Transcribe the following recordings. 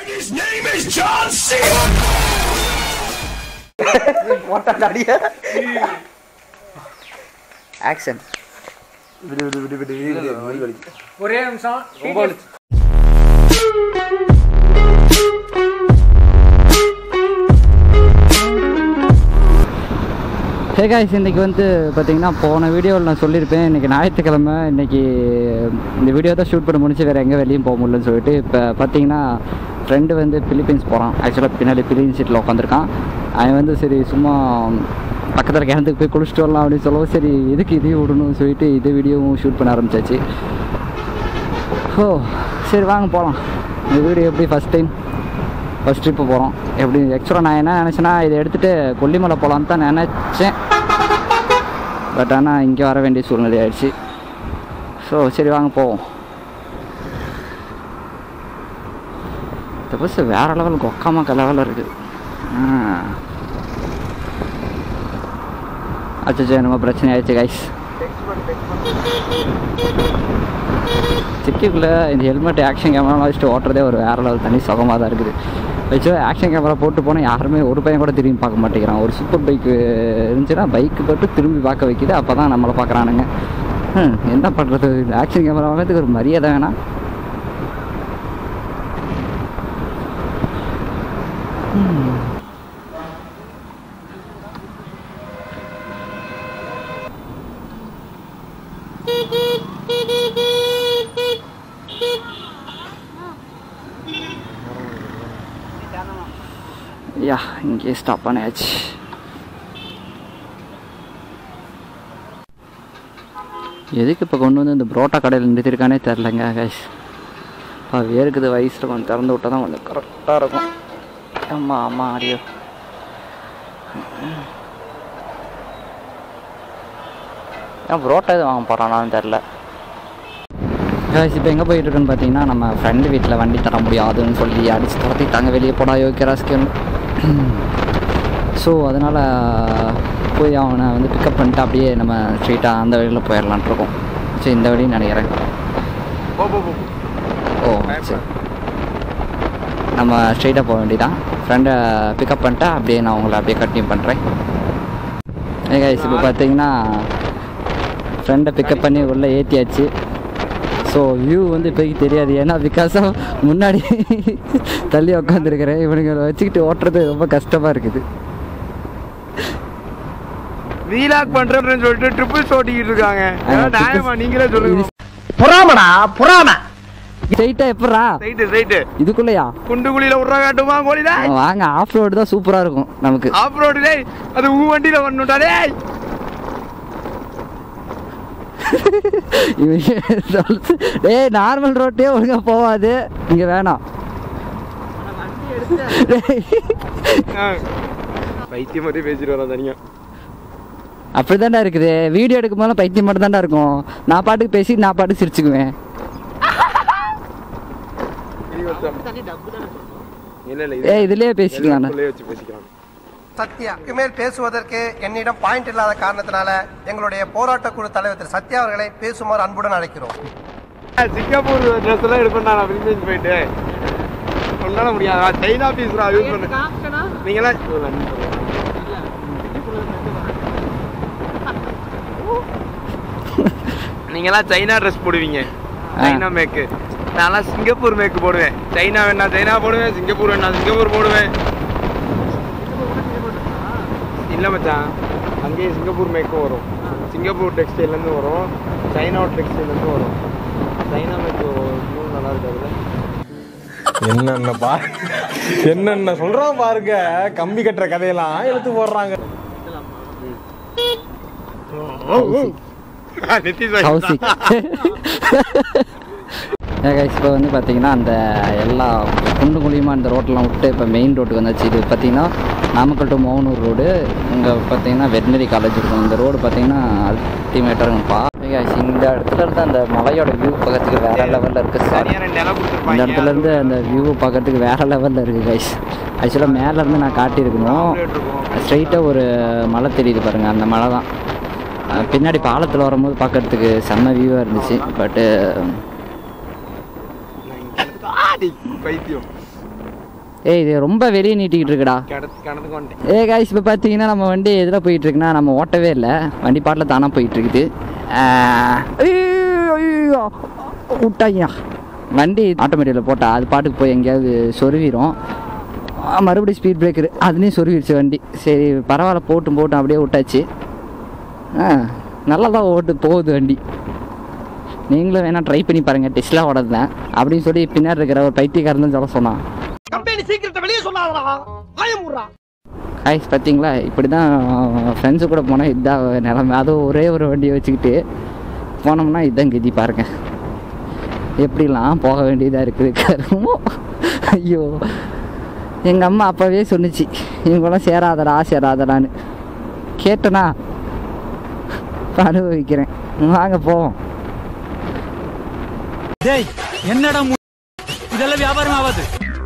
His name is John C. போட்டான் அடிய action விடு விடு விடு விடு விடு வலி வலி ஒரே நிமிஷம் ரொம்ப வலி ஹே காய்ஸ் இன்றைக்கி வந்து பார்த்தீங்கன்னா போன வீடியோவில் நான் சொல்லியிருப்பேன் இன்றைக்கி ஞாயிற்றுக்கிழமை இன்றைக்கி இந்த வீடியோ தான் ஷூட் பண்ண முடிஞ்சு வேறு எங்கே வெளியும் போக முடியலன்னு சொல்லிட்டு இப்போ பார்த்தீங்கன்னா ஃப்ரெண்டு வந்து பிலிப்பீன்ஸ் போகிறான் ஆக்சுவலாக பின்னாடி பிலிப்பீன் சீட்டில் உட்காந்துருக்கான் அவன் வந்து சரி சும்மா பக்கத்தில் கிணத்துக்கு போய் குளிச்சுட்டு வரலாம் அப்படின்னு சொல்லவும் சரி எதுக்கு இதையும் விடணும்னு சொல்லிட்டு இது வீடியோவும் ஷூட் பண்ண ஆரம்பிச்சாச்சு ஓ சரி வாங்க போகலாம் இந்த வீடியோ எப்படி ஃபஸ்ட் டைம் ஃபஸ்ட் ட்ரிப்பு போகிறோம் எப்படி ஆக்சுவலாக நான் என்ன நினச்சேன்னா இதை எடுத்துகிட்டு கொல்லிமலை போகலான்னு தான் நினச்சேன் பட் ஆனால் இங்கே வர வேண்டிய சூழ்நிலை ஆயிடுச்சு ஸோ சரி வாங்க போவோம் இந்த பஸ் வேறு லெவலுக்கு ஒக்காமக்க லெவலில் இருக்குது அச்சோ என்னமோ பிரச்சனை ஆயிடுச்சு கைஸ் சிட்டிக்குள்ளே இந்த ஹெல்மெட் ஆக்ஷன் கேமராலாம் வச்சுட்டு ஓட்டுறதே ஒரு வேறு லெவல் தனி சுகமாக தான் இருக்குது வச்சு ஆக்ஷன் கேமரா போட்டு போனால் யாருமே ஒரு பையன் கூட திரும்பி பார்க்க மாட்டேங்கிறான் ஒரு சூப்பர் பைக்கு இருந்துச்சுன்னா பைக்கு போட்டு திரும்பி பார்க்க வைக்குது அப்போ தான் நம்மளை பார்க்குறானுங்க ஹம், என்ன பண்ணுறது இந்த ஆக்ஷன் கேமரா வாங்கிறதுக்கு ஒரு மரியாதை வேணாம் யா இங்கே ஸ்டாப் பண்ணியாச்சு எதுக்கு இப்போ கொண்டு வந்து இந்த புரோட்டா கடையில் நிறுத்திருக்கானே தெரிலங்க கைஸ் இப்போ வேர்க்குது வயசில் கொஞ்சம் திறந்து விட்டால் தான் கொஞ்சம் கரெக்டாக இருக்கும் ஆமாம் ஆமாம் அடியோ ஏன் புரோட்டா எதுவும் வாங்க போகிறானான்னு தெரில கைஸ் இப்போ எங்கே போயிட்டு இருக்குன்னு பார்த்தீங்கன்னா நம்ம ஃப்ரெண்டு வீட்டில் வண்டி தர முடியாதுன்னு சொல்லி அடித்து துரத்திட்டாங்க வெளியே போடா யோகியராஸ்க்கு ஸோ அதனால் போய் அவனை வந்து பிக்கப் பண்ணிட்டு அப்படியே நம்ம ஸ்ட்ரெயிட்டாக அந்த வழியில் போயிடலான்ட்டு இருக்கோம் சரி இந்த வழின்னு நினைக்கிறேன் போ போ போ ஓ சரி நம்ம ஸ்ட்ரெயிட்டாக போக வேண்டியதான் ஃப்ரெண்டை பிக்கப் பண்ணிட்டா அப்படியே நான் உங்களை அப்படியே கண்டினியூ பண்ணுறேன் ஏ கைஸ் இப்போ பார்த்தீங்கன்னா ஃப்ரெண்டை பிக்கப் பண்ணி உள்ளே ஏற்றியாச்சு ஸோ வியூ வந்து இப்போதைக்கு தெரியாது ஏன்னா பிகாஸ் முன்னாடி தள்ளி உட்காந்துருக்கிறேன் இவனுங்களை வச்சுக்கிட்டு ஓட்டுறது ரொம்ப கஷ்டமாக இருக்குது வீலாக் பண்றேன்னு சொல்லிட்டு ட்ரிபிள்ஸ் ஓட்டிக்கிட்டு இருக்காங்க ஆ, ஏதாவது நியாயமா triples- நீங்களே சொல்லுங்க பொறாமடா பொறாம ஸ்ட்ரெயிட்டாக எப்பட்றா ரைட்டு ரைட்டு இதுக்குள்ளேயா குண்டுகுழியில விட்றா காட்டுமா கோழிடா வாங்க ஆஃப் ரோடு தான் சூப்பராக இருக்கும் நமக்கு ஆஃப் ரோடு டேய் அது உன் வண்டியில வந்துட்டா டேய் இவன் சொல்லுது, டேய் நார்மல் ரோட்டே ஒழுங்கா போகாது இங்க வேணாம் டேய், ஆ. பைத்தியம் மாதிரி பேசிட்டு வரேன் தனியா அப்படிதான்டா இருக்குது வீடியோ எடுக்கும் போது பைத்தியம் மட்டும் தான்டா இருக்கும் நான் பாட்டுக்கு பேசி நான் பாட்டுக்கு சிரிச்சுக்குவேன் இல்ல இல்ல ஏய் இதுலயே பேசிக்கலாம் உள்ளே வச்சு பேசிக்கலாம் சத்யா இனிமேல் பேசுவதற்கு என்னிடம் பாயிண்ட் இல்லாத காரணத்தினால எங்களுடைய போராட்ட குழு தலைவர் திரு சத்யா அவர்களை பேசுமாறு அன்புடன் அழைக்கிறோம் சிங்கப்பூர் ட்ரெஸ் எல்லாம் எடுப்பேன் நான் பிலிப்பீன்ஸ் போயிட்டு உன்னால முடியாதா சைனா பீஸ்ரா யூஸ் பண்ணு நீங்களாம் ஒரு நன்றி சொல்லுங்க. நீங்களாம் சைனா ட்ரெஸ் போடுவீங்க சைனா மேக்கு நான்லாம் சிங்கப்பூர் மேக்கு போடுவேன் சைனா வேணா சைனா போடுவேன் சிங்கப்பூர் வேணா சிங்கப்பூர் போடுவேன் இல்லை மச்சான் அங்கேயே சிங்கப்பூர் மேக்கும் வரும் சிங்கப்பூர் டெக்ஸ்டைல்லேருந்து வரும் சைனா டெக்ஸ்டைல்லேருந்து வரும் சைனா மேக்கு இன்னும் நல்லா இருக்காதுல்ல என்னென்ன பா என்னென்ன சொல்றான் பாருங்க கம்பி கட்டுற கதையெல்லாம் எடுத்து போடுறாங்க நிதிஷ் கௌசிக் கைஸ் இப்போ வந்து பார்த்தீங்கன்னா அந்த எல்லா குண்டு குழியுமா இந்த ரோட்டெலாம் விட்டு இப்போ மெயின் ரோட்டுக்கு வந்தாச்சு இது பார்த்தீங்கன்னா நாமக்கல் டு மோகனூர் ரோடு இங்கே பார்த்தீங்கன்னா வெட்டினரி காலேஜ் இருக்கும் இந்த ரோடு பார்த்தீங்கன்னா அல்டிமேட்டாக இருக்கும்ப்பா கைஸ் இந்த இடத்துல இருந்து அந்த மலையோட வியூ பார்க்கறதுக்கு வேற லெவலில் இருக்குது சார் தனியாக ரெண்டு இடம் இந்த கொடுத்துருப்பாங்க இடத்துல இருந்து அந்த வியூ பார்க்கறதுக்கு வேற லெவலில் இருக்குது கைஸ் ஆக்சுவலாக மேல இருந்து நான் காட்டியிருக்கணும் ஸ்ட்ரைட்டாக ஒரு மலை தெரியுது பாருங்க அந்த மலை தான் அஹ் பின்னாடி பாலத்தில் வரும்போது பார்க்கறதுக்கு செம்ம வியூவாக இருந்துச்சு பட்டு ஆடி பைத்தியம் ஏய் இது ரொம்ப வெளியே நீட்டிக்கிட்டு இருக்குடா கிணத்து கிணத்துக்கு வந்துட்டேன் ஏ காய்ஸ் இப்போ பார்த்தீங்கன்னா நம்ம வண்டி எதில் போயிட்டு இருக்குன்னா நம்ம ஓட்டவே இல்லை வண்டி பாட்டில் தானாக போயிட்டு இருக்குது ஆஹ், ஐயோ, ஐயோ, விட்டாய்யா வண்டி ஆட்டோமேட்டிக்கில் போட்டா அது பாட்டுக்கு போய் எங்கேயாவது சொருவிடும் ஆ, மறுபடியும் ஸ்பீட் பிரேக்கர் அதுலேயும் சொருவிடுச்சு வண்டி சரி பரவாயில்ல போட்டும் போட்டும் அப்படியே விட்டாச்சு ஆ நல்லா தான் ஓட்டு போகுது வண்டி நீங்களும் வேணால் ட்ரை பண்ணி பாருங்கள் டெஸ்ட்லாம் ஓடதான் அப்படின்னு சொல்லி பின்னாடி இருக்கிற ஒரு பைத்தியக்காரன் தான் சொல்ல சொன்னான் கம்பெனி சீக்கிரத்தை வெளியே சொல்லாதடா ஆயமுறா ஹாய்ஸ் பார்த்தீங்களா இப்படி தான் ஃப்ரெண்ட்ஸு கூட போனால் இதுதான் நிலமை அதுவும் ஒரே ஒரு வண்டியை வச்சுக்கிட்டு போனோம்னா இதுதான் கதி பாருங்க எப்படிலாம் போக வேண்டியதாக இருக்குது கருமோ ஐயோ எங்கள் அம்மா அப்போவே சொன்னுச்சு இவங்களாம் சேராதடா சேராதடான்னு கேட்டனா இப்ப அனுபவிக்கிறேன் வாங்க போவோம் டேய் என்னடா மு- இதெல்லாம் வியாபாரம் ஆகாது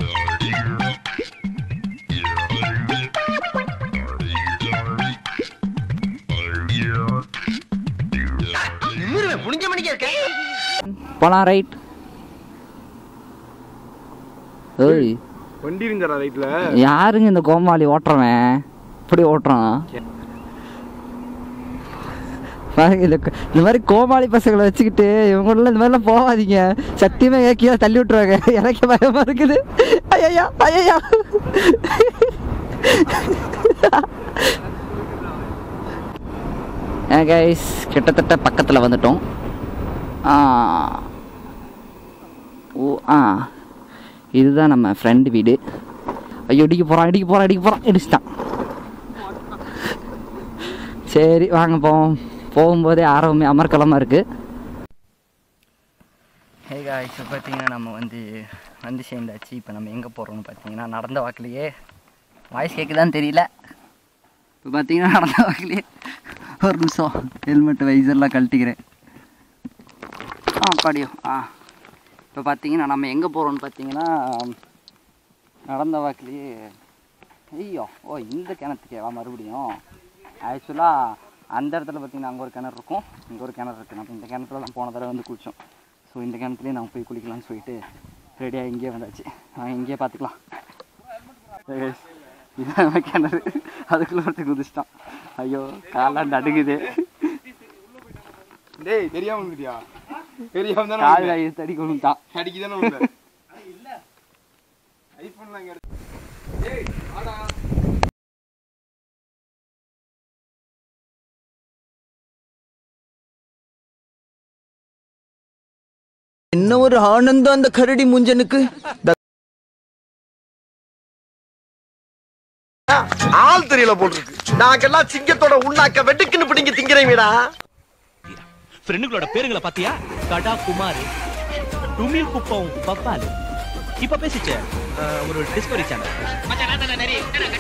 நிமிருவேன் புனிஞ்ச மணிக்கு இருக்கேன் போகலாம் ரைட் ஏய் வண்டி இருந்துடா ரைட்ல யாருங்க இந்த கோமாளி ஓட்டுறவன் இப்படி ஓட்டுறான் பாருங்க இந்த க- இந்த மாதிரி கோமாளி பசங்களை வச்சுக்கிட்டு இவங்களெல்லாம் இந்த மாதிரிலாம் போகாதீங்க சத்தியமா கீழே தள்ளி விட்டுருவாங்க எனக்கு பயமா இருக்குது ஐயா ஐயா கைஸ் கிட்டத்தட்ட பக்கத்தில் வந்துட்டோம் ஆ ஓ ஆ இதுதான் நம்ம ஃப்ரெண்டு வீடு ஐயோ இடிக்க போகிறான் இடிக்க போகிறான் இடிக்க போகிறான் இடிச்சிட்டான் சரி வாங்க போவோம் போகும்போதே ஆர்வமே அமர்க்கலமாக இருக்குது ஹே காய்ஸ் இப்போ பார்த்தீங்கன்னா நம்ம வந்து வந்து சேர்ந்தாச்சு இப்போ நம்ம எங்கே போகிறோம்னு பார்த்தீங்கன்னா நடந்த வாக்கிலேயே வாய்ஸ் கேட்குதான்னு தெரியல இப்போ பார்த்தீங்கன்னா நடந்த வாக்கிலேயே ஒரு நிமிஷம் ஹெல்மெட் வைசர்லாம் கழட்டிக்கிறேன் ஆ படியோ ஆ இப்போ பார்த்தீங்கன்னா நம்ம எங்கே போகிறோம்னு பார்த்தீங்கன்னா நடந்த வாக்கிலேயே ஐயோ ஓ இந்த கிணத்துக்கேவா மறுபடியும் ஆக்சுவலாக அந்த இடத்துல பார்த்தீங்கன்னா அங்கே ஒரு கிணறு இருக்கும் இங்கே ஒரு கிணறு இருக்குது நம்ம இந்த கிணத்துல தான் போன தடவை வந்து குளித்தோம் ஸோ இந்த கிணத்துலேயே நம்ம போய் குளிக்கலாம்னு சொல்லிட்டு ரெடியாக இங்கேயே வந்தாச்சு நான் இங்கேயே பார்த்துக்கலாம் சரி guys, இதான் நம்ம கிணறு அதுக்குள்ளே ஒருத்தர் குதிச்சிட்டான் ஐயோ காலாம் நடுங்குது டேய் தெரியாம வந்துட்டியா தெரியாம தானே கால் வந்தேன். கையை தடி கொண்டுட்டான் அடிக்கு தானே வந்தேன் ஐபோன்லாம் இங்க இருக்கு. என்ன ஒரு ஆனந்தம் அந்த கரடி முஞ்சனுக்கு ஆள் தெரியல போட்டுருக்கு நாங்கெல்லாம் சிங்கத்தோட உண்ணாக்க வெட்டுக்குன்னு பிடிங்க திங்கிறீங்கடா ஃப்ரெண்டுகளோட பேருங்களை பாத்தியா கடா குமார் டுமில் குப்பம் பப்பால் இப்ப பேசிச்ச அஹ், ஒரு discovery channel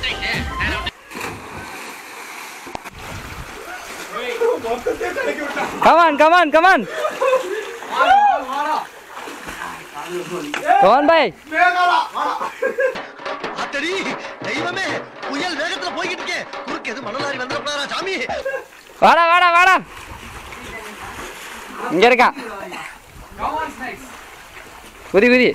come on come on come on come on boy அத்தடி தெய்வமே புயல் வேகத்துல போய்கிட்டு இருக்கே குறுக்கு எது மணலாரி வந்துடக்கூடாதா சாமி வாடா வாடா வாடா இங்க இருக்கான் குதி குதி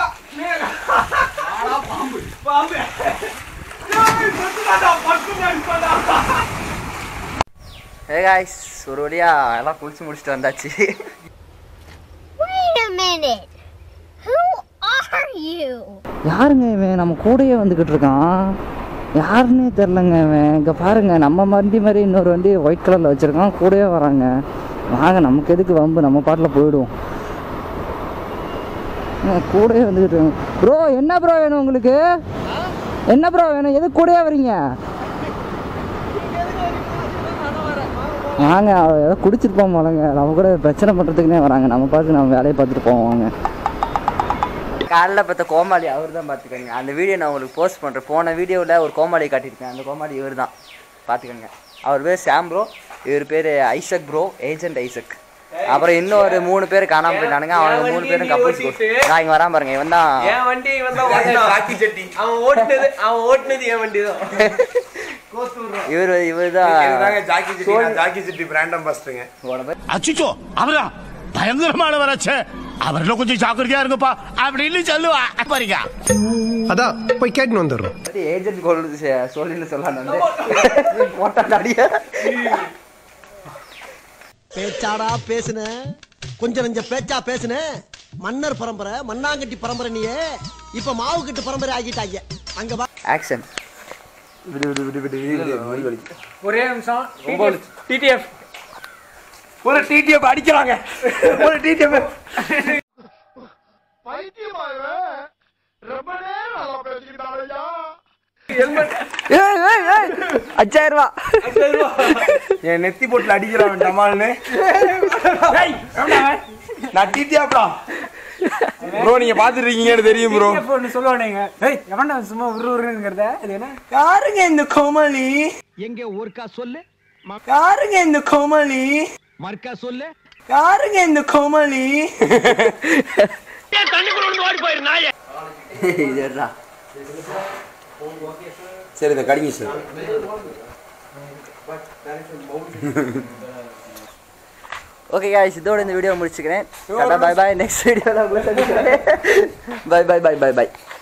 ஏ காய்ஸ் ஒரு வழியா எல்லாம் குளிச்சு முடிச்சுட்டு வந்தாச்சு Wait a minute. Who are you? யாருங்க இவன் நம்ம கூடயே வந்துக்கிட்டு இருக்கான் யாருன்னே தெரிலங்க இவன் இங்கே பாருங்க நம்ம வண்டி மாதிரி இன்னொரு வண்டி ஒயிட் கலரில் வச்சுருக்கான் கூடயே வராங்க வாங்க நமக்கு எதுக்கு வம்பு நம்ம பாட்டில் போயிடுவோம் ஆ, கூடயே வந்துக்கிட்டு ப்ரோ என்ன ப்ரோ வேணும் உங்களுக்கு என்ன ப்ரோ வேணும் எது கூடயே வரீங்க வாங்க அவ ஏதோ குடிச்சிட்டு போவோம் போலங்க நம்ம கூட பிரச்சனை பண்ணுறதுக்குனே வராங்க நம்ம பார்த்து நம்ம வேலையை பார்த்துட்டு போவோம் வாங்க காலைல பார்த்த கோமாளி அவர் தான் பார்த்துக்கோங்க அந்த வீடியோ நான் உங்களுக்கு போஸ்ட் பண்ணுறேன் போன வீடியோவில் ஒரு கோமாளி காட்டியிருக்கேன் அந்த கோமாளி இவர் தான் பார்த்துக்கோங்க அவர் பேர் சாம் ப்ரோ இவர் பேர் ஐசக் ப்ரோ ஏஜென்ட் ஐசக் அப்புறம் இன்னொரு மூணு பேர் காணாமல் போயிட்டானுங்க அவங்க மூணு பேரும் கப்பல்ஸ் நான் இங்கே வராம பாருங்க இவன் தான் என் வண்டி இவன் தான் ஓட்டினான். அவன் ஓட்டுனது அவன் ஓட்டுனது என் வண்டி தான் இவர் இவர் தான் Jackie Chitti Jackie Chitti brand அம்பாஸ்டருங்க அச்சுச்சோ அவரா பயங்கரமானவராச்சே அவர்ல கொஞ்சம் ஜாக்கிரதையா இருங்கப்பா அப்படின்னு சொல்லுவா பாருங்க அதான் போய் கேட்டுன்னு வந்துடுறோம் ஏஜென்ட் கோல் சொல்லின்னு சொல்லலாம் வந்து போட்டா அடிய பேச்சாடா பேசுன கொஞ்சம் நெஞ்ச பேச்சா பேசுன மன்னர் பரம்பரை மண்ணாங்கட்டி பரம்பரை நீயே இப்ப மாவு கட்டு பரம்பரை ஆகிட்டாங்க அங்க வா ஆக்ஷன் விடு விடு விடு விடு வலி வலிக்கு ஒரே நிமிஷம் டிடிஎஃப் ஒரு டிடிஎஃப் அடிக்கிறாங்க ஒரு டிடிஎஃப் அஞ்சாயிரம் ரூபா என் நெத்தி போட்டுல அடிக்கிறான் டமால்னு நான் டிடியாப்டா ப்ரோ நீங்க பாத்துட்டு இருக்கீங்கன்னு தெரியும் ப்ரோ ஒன்று சொல்லுவானுங்க ஏய் எவன்டா சும்மா உரு உருங்கிறத அது என்ன யாருங்க இந்த கோமலி எங்க ஒருக்கா சொல்லு யாருங்க இந்த கோமலி மர்க்கா சொல்லு யாருங்க இந்த கோமலி இதுடா சரி இந்த கடிங்க சார் ஓகே காய்ஸ் இதோட இந்த வீடியோ முடிச்சுக்கிறேன் டாடா பை பை நெக்ஸ்ட் வீடியோவில் உங்களை சந்திக்கிறேன் bye bye bye bye by